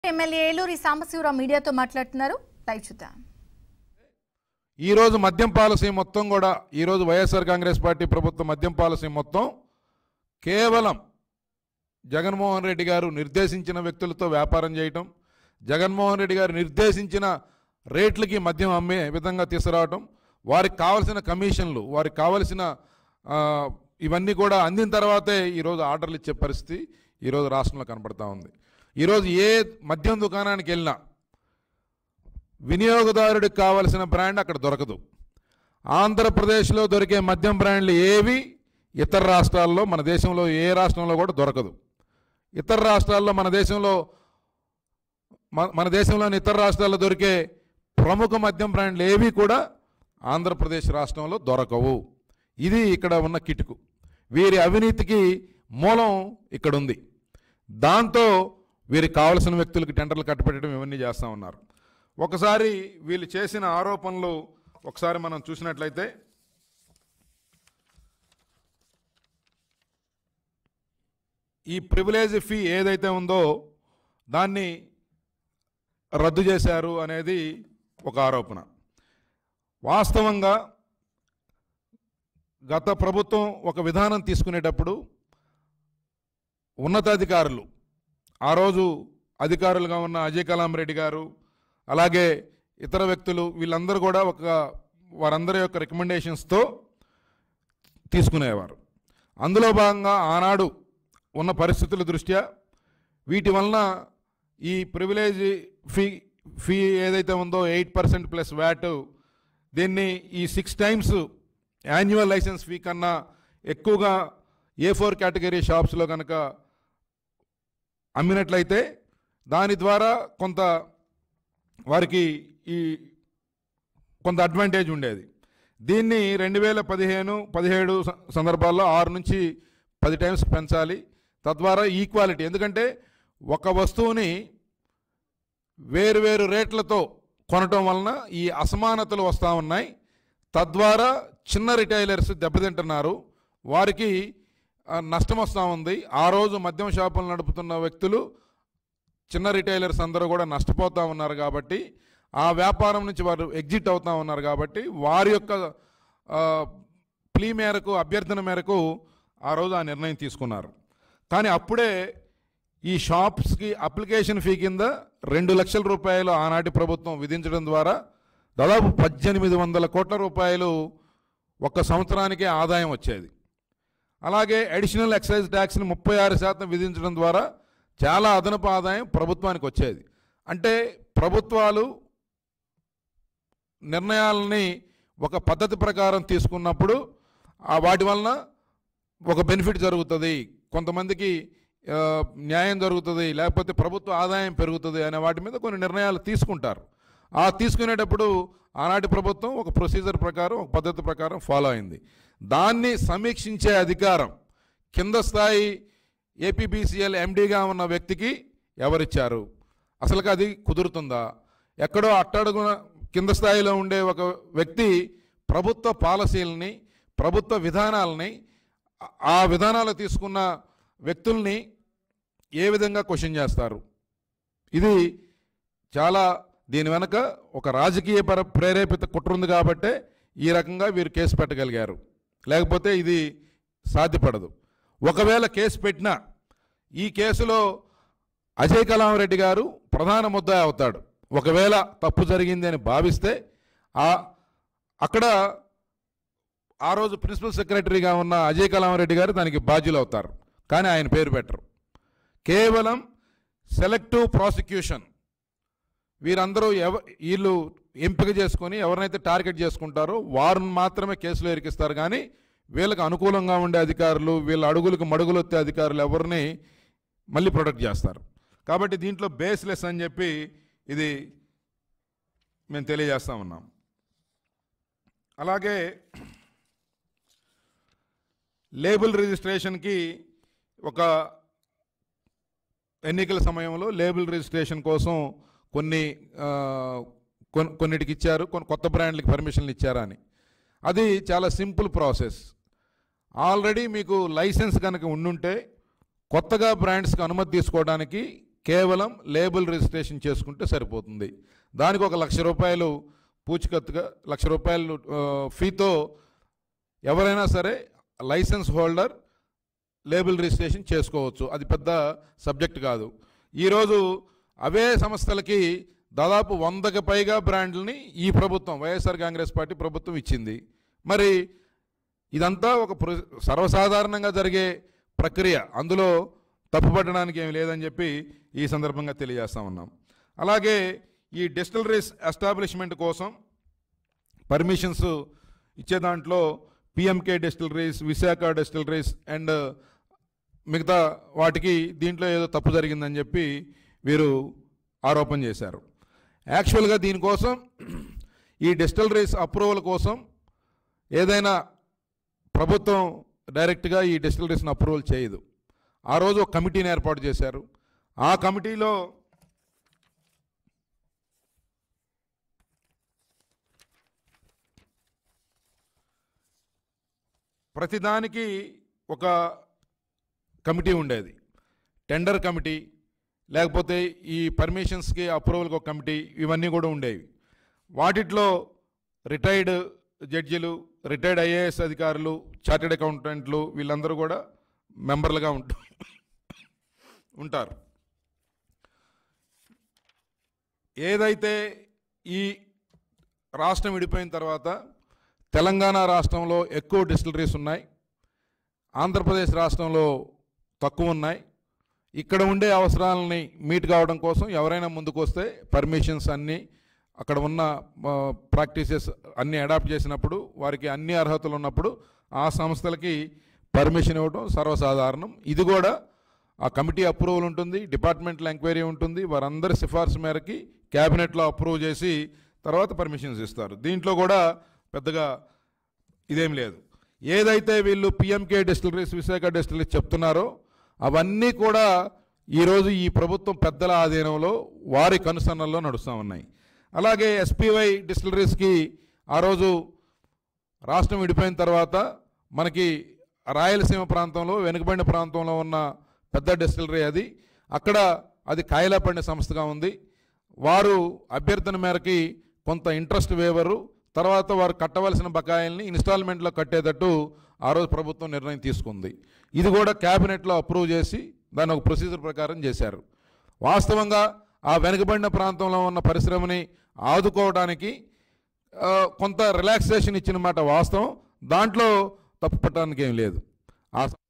MLA Eluri Sambasivarao మీడియాతో మాట్లాడుతున్నారు live చూద్దాం ఈరోజు మద్యం పాలసీ మొత్తం కూడా ఈరోజు వైఎస్ఆర్ కాంగ్రెస్ పార్టీ ప్రభుత్వం మద్యం పాలసీ మొత్తం కేవలం జగన్మోహన్ రెడ్డి గారు నిర్దేశించిన వ్యక్తులతో వ్యాపారం చేయటం జగన్మోహన్ రెడ్డి గారు నిర్దేశించిన రేట్లకి మద్యం అమ్మే విధంగా తీసుకురావటం వారికి కావలసిన కమిషన్లు వారికి కావలసిన ఆ, ఇవన్నీ కూడా అందిన తర్వాతే ఈరోజు ఆర్డర్లు ఇచ్చే పరిస్థితి ఈరోజు రాష్ట్రంలో కనపడతా ఉంది ఈరోజు ఏ మద్యం దుకాణానికి వెళ్ళినా వినియోగదారుడికి కావలసిన బ్రాండ్ అక్కడ దొరకదు ఆంధ్రప్రదేశ్లో దొరికే మద్యం బ్రాండ్లు ఏవి ఇతర రాష్ట్రాల్లో మన దేశంలో ఏ రాష్ట్రంలో కూడా దొరకదు ఇతర రాష్ట్రాల్లో మన దేశంలో మ- మన దేశంలోని ఇతర రాష్ట్రాల్లో దొరికే ప్రముఖ మద్యం బ్రాండ్లు ఏవి కూడా ఆంధ్రప్రదేశ్ రాష్ట్రంలో దొరకవు ఇది ఇక్కడ ఉన్న కిటుకు వీరి అవినీతికి మూలం ఇక్కడ ఉంది దాంతో వీరికి కావలసిన వ్యక్తులకు టెండర్లు కట్టపెట్టడం ఇవన్నీ చేస్తూ ఉన్నారు ఒకసారి వీళ్ళు చేసిన ఆరోపణలు ఒకసారి మనం చూసినట్లయితే ఈ ప్రివిలేజ్ ఫీ ఏదైతే ఉందో దాన్ని రద్దు చేశారు అనేది ఒక ఆరోపణ వాస్తవంగా గత ప్రభుత్వం ఒక విధానం తీసుకునేటప్పుడు ఉన్నతాధికారులు ఆ రోజు అధికారులుగా ఉన్న అజయ్ కలాం రెడ్డి గారు అలాగే ఇతర వ్యక్తులు వీళ్ళందరూ కూడా ఒక వారందరి యొక్క రికమెండేషన్స్తో తీసుకునేవారు అందులో భాగంగా ఆనాడు ఉన్న పరిస్థితుల దృష్ట్యా వీటి వలన ఈ ప్రివిలేజ్ ఫీ ఫీ ఏదైతే ఉందో ఎయిట్ పర్సెంట్ ప్లస్ వ్యాట్ దీన్ని ఈ six times annual licence fee కన్నా ఎక్కువగా ఏ ఫోర్ కేటగిరీ షాప్స్లో కనుక అమ్మినట్లయితే దాని ద్వారా కొంత వారికి ఈ కొంత అడ్వాంటేజ్ ఉండేది దీన్ని రెండు వేల పదిహేను పదిహేడు స- సందర్భాల్లో ఆరు నుంచి పది టైమ్స్ పెంచాలి తద్వారా ఈక్వాలిటీ ఎందుకంటే ఒక వస్తువుని వేరువేరు రేట్లతో కొనటం వలన ఈ అసమానతలు వస్తూ ఉన్నాయి తద్వారా చిన్న రిటైలర్స్ దెబ్బతింటున్నారు వారికి ఆ, నష్టం వస్తూ ఉంది ఆ రోజు మద్యం షాపులు నడుపుతున్న వ్యక్తులు చిన్న రిటైలర్స్ అందరూ కూడా నష్టపోతూ ఉన్నారు కాబట్టి ఆ వ్యాపారం నుంచి వారు ఎగ్జిట్ అవుతూ ఉన్నారు కాబట్టి వారి యొక్క ఆ, ప్లీ మేరకు అభ్యర్థన మేరకు ఆ రోజు ఆ నిర్ణయం తీసుకున్నారు కానీ అప్పుడే ఈ షాప్స్కి అప్లికేషన్ ఫీ కింద రెండు లక్షల రూపాయలు ఆనాటి ప్రభుత్వం విధించడం ద్వారా దాదాపు పద్దెనిమిది వందల కోట్ల రూపాయలు ఒక్క సంవత్సరానికే ఆదాయం వచ్చేది అలాగే అడిషనల్ ఎక్సైజ్ ట్యాక్స్ని ముప్పై ఆరు శాతం విధించడం ద్వారా చాలా అదనపు ఆదాయం ప్రభుత్వానికి వచ్చేది అంటే ప్రభుత్వాలు నిర్ణయాలని ఒక పద్ధతి ప్రకారం తీసుకున్నప్పుడు ఆ వాటి వలన ఒక బెనిఫిట్ జరుగుతుంది కొంతమందికి ఆ, న్యాయం జరుగుతుంది లేకపోతే ప్రభుత్వ ఆదాయం పెరుగుతుంది అనే వాటి మీద కొన్ని నిర్ణయాలు తీసుకుంటారు ఆ తీసుకునేటప్పుడు ఆనాటి ప్రభుత్వం ఒక ప్రొసీజర్ ప్రకారం ఒక పద్ధతి ప్రకారం ఫాలో అయింది దాన్ని సమీక్షించే అధికారం కింద స్థాయి ఏపీబీసీఎల్ ఎండీగా ఉన్న వ్యక్తికి ఎవరిచ్చారు అసలుకి అది కుదురుతుందా ఎక్కడో అట్టడుగున కింద స్థాయిలో ఉండే ఒక వ్యక్తి ప్రభుత్వ పాలసీలని ప్రభుత్వ విధానాలని ఆ- ఆ విధానాలు తీసుకున్న వ్యక్తుల్ని ఏ విధంగా క్వశ్చన్ చేస్తారు ఇది చాలా దీని వెనక ఒక రాజకీయ పర ప్రేరేపిత కుట్ర ఉంది కాబట్టే ఈ రకంగా వీరు కేసు పెట్టగలిగారు లేకపోతే ఇది సాధ్యపడదు ఒకవేళ కేసు పెట్టినా ఈ కేసులో అజయ్ కలాం రెడ్డి గారు ప్రధాన ముద్ద అవుతాడు ఒకవేళ తప్పు జరిగింది అని భావిస్తే ఆ అక్కడ ఆ రోజు ప్రిన్సిపల్ సెక్రటరీగా ఉన్న అజయ్ కలాం రెడ్డి గారు దానికి బాధ్యులు అవుతారు కానీ ఆయన పేరు పెట్టరు కేవలం సెలెక్టివ్ ప్రాసిక్యూషన్ వీరందరూ ఎవ వీళ్ళు ఎంపిక చేసుకొని ఎవరినైతే టార్గెట్ చేసుకుంటారో వారిని మాత్రమే కేసులో ఇరికిస్తారు కానీ వీళ్ళకి అనుకూలంగా ఉండే అధికారులు వీళ్ళ అడుగులకు మడుగులొత్తే అధికారులు ఎవరిని మళ్ళీ ప్రొటెక్ట్ చేస్తారు కాబట్టి దీంట్లో బేస్లెస్ అని చెప్పి ఇది మేము తెలియజేస్తా ఉన్నాం అలాగే లేబుల్ రిజిస్ట్రేషన్కి ఒక ఎన్నికల సమయంలో లేబుల్ రిజిస్ట్రేషన్ కోసం కొన్ని ఆ, కొన్- కొన్నిటికి ఇచ్చారు కొన్ని కొత్త బ్రాండ్లకి పర్మిషన్లు ఇచ్చారా అని అది చాలా సింపుల్ ప్రాసెస్ ఆల్రెడీ మీకు లైసెన్స్ కనుక ఉండుంటే కొత్తగా బ్రాండ్స్కి అనుమతి తీసుకోవడానికి కేవలం లేబుల్ రిజిస్ట్రేషన్ చేసుకుంటే సరిపోతుంది దానికి ఒక లక్ష రూపాయలు పూచికత్తుగా లక్ష రూపాయలు ఆ, ఫీతో ఎవరైనా సరే లైసెన్స్ హోల్డర్ లేబుల్ రిజిస్ట్రేషన్ చేసుకోవచ్చు అది పెద్ద సబ్జెక్ట్ కాదు ఈరోజు అవే సంస్థలకి దాదాపు వందకి పైగా బ్రాండ్లని ఈ ప్రభుత్వం వైఎస్ఆర్ కాంగ్రెస్ పార్టీ ప్రభుత్వం ఇచ్చింది మరి ఇదంతా ఒక ప్ర- సర్వసాధారణంగా జరిగే ప్రక్రియ అందులో తప్పుపట్టడానికి ఏమి లేదని చెప్పి ఈ సందర్భంగా తెలియజేస్తా ఉన్నాం అలాగే ఈ డిస్టిలరీస్ ఎస్టాబ్లిష్మెంట్ కోసం పర్మిషన్స్ ఇచ్చే దాంట్లో PMK distilleries Visakha distilleries and మిగతా వాటికి దీంట్లో ఏదో తప్పు జరిగిందని చెప్పి వీరు ఆరోపణ చేశారు యాక్చువల్గా దీనికోసం ఈ డిస్టిలరీస్ అప్రూవల్ కోసం ఏదైనా ప్రభుత్వం డైరెక్ట్గా ఈ డిస్టిలరీస్ని అప్రూవల్ చేయదు ఆ రోజు ఒక కమిటీని ఏర్పాటు చేశారు ఆ కమిటీలో ప్రతిదానికి ఒక కమిటీ ఉండేది టెండర్ కమిటీ లేకపోతే ఈ పర్మిషన్స్కి అప్రూవల్కి ఒక కమిటీ ఇవన్నీ కూడా ఉండేవి వాటిట్లో రిటైర్డ్ జడ్జిలు రిటైర్డ్ ఐఏఎస్ అధికారులు చార్టెడ్ అకౌంటెంట్లు వీళ్ళందరూ కూడా మెంబర్లుగా ఉంట ఉంటారు ఏదైతే ఈ రాష్ట్రం విడిపోయిన తర్వాత తెలంగాణ రాష్ట్రంలో ఎక్కువ డిస్టిలరీస్ ఉన్నాయి ఆంధ్రప్రదేశ్ రాష్ట్రంలో తక్కువ ఉన్నాయి ఇక్కడ ఉండే అవసరాలని మీట్ కావడం కోసం ఎవరైనా ముందుకు వస్తే పర్మిషన్స్ అన్నీ అక్కడ ఉన్న ప్రాక్టీసెస్ అన్నీ అడాప్ట్ చేసినప్పుడు వారికి అన్ని అర్హతలు ఉన్నప్పుడు ఆ సంస్థలకి పర్మిషన్ ఇవ్వడం సర్వసాధారణం ఇది కూడా ఆ కమిటీ అప్రూవల్ ఉంటుంది డిపార్ట్మెంటల్ ఎంక్వైరీ ఉంటుంది వారందరి సిఫార్సు మేరకి క్యాబినెట్లో అప్రూవ్ చేసి తర్వాత పర్మిషన్స్ ఇస్తారు దీంట్లో కూడా పెద్దగా ఇదేం లేదు ఏదైతే వీళ్ళు పిఎంకే డిస్టిలరీస్ విశాఖ డిస్టిలరీస్ చెప్తున్నారో అవన్నీ కూడా ఈరోజు ఈ ప్రభుత్వం పెద్దల ఆధీనంలో వారి కనుసన్నల్లో నడుస్తూ ఉన్నాయి అలాగే ఎస్పీవై డిస్టిలరీస్కి ఆ రోజు రాష్ట్రం విడిపోయిన తర్వాత మనకి రాయలసీమ ప్రాంతంలో వెనుకబడిన ప్రాంతంలో ఉన్న పెద్ద డిస్టిలరీ అది అక్కడ అది కాయలాపండి సంస్థగా ఉంది వారు అభ్యర్థన మేరకి కొంత ఇంట్రెస్ట్ వేవరు తర్వాత వారు కట్టవలసిన బకాయిల్ని ఇన్స్టాల్మెంట్లో కట్టేటట్టు ఆ రోజు ప్రభుత్వం నిర్ణయం తీసుకుంది ఇది కూడా క్యాబినెట్లో అప్రూవ్ చేసి దాన్ని ఒక ప్రొసీజర్ ప్రకారం చేశారు వాస్తవంగా ఆ వెనుకబడిన ప్రాంతంలో ఉన్న పరిశ్రమని ఆదుకోవడానికి ఆ, కొంత రిలాక్సేషన్ ఇచ్చిన మాట వాస్తవం దాంట్లో తప్పు పట్టడానికి ఏం లేదు ఆ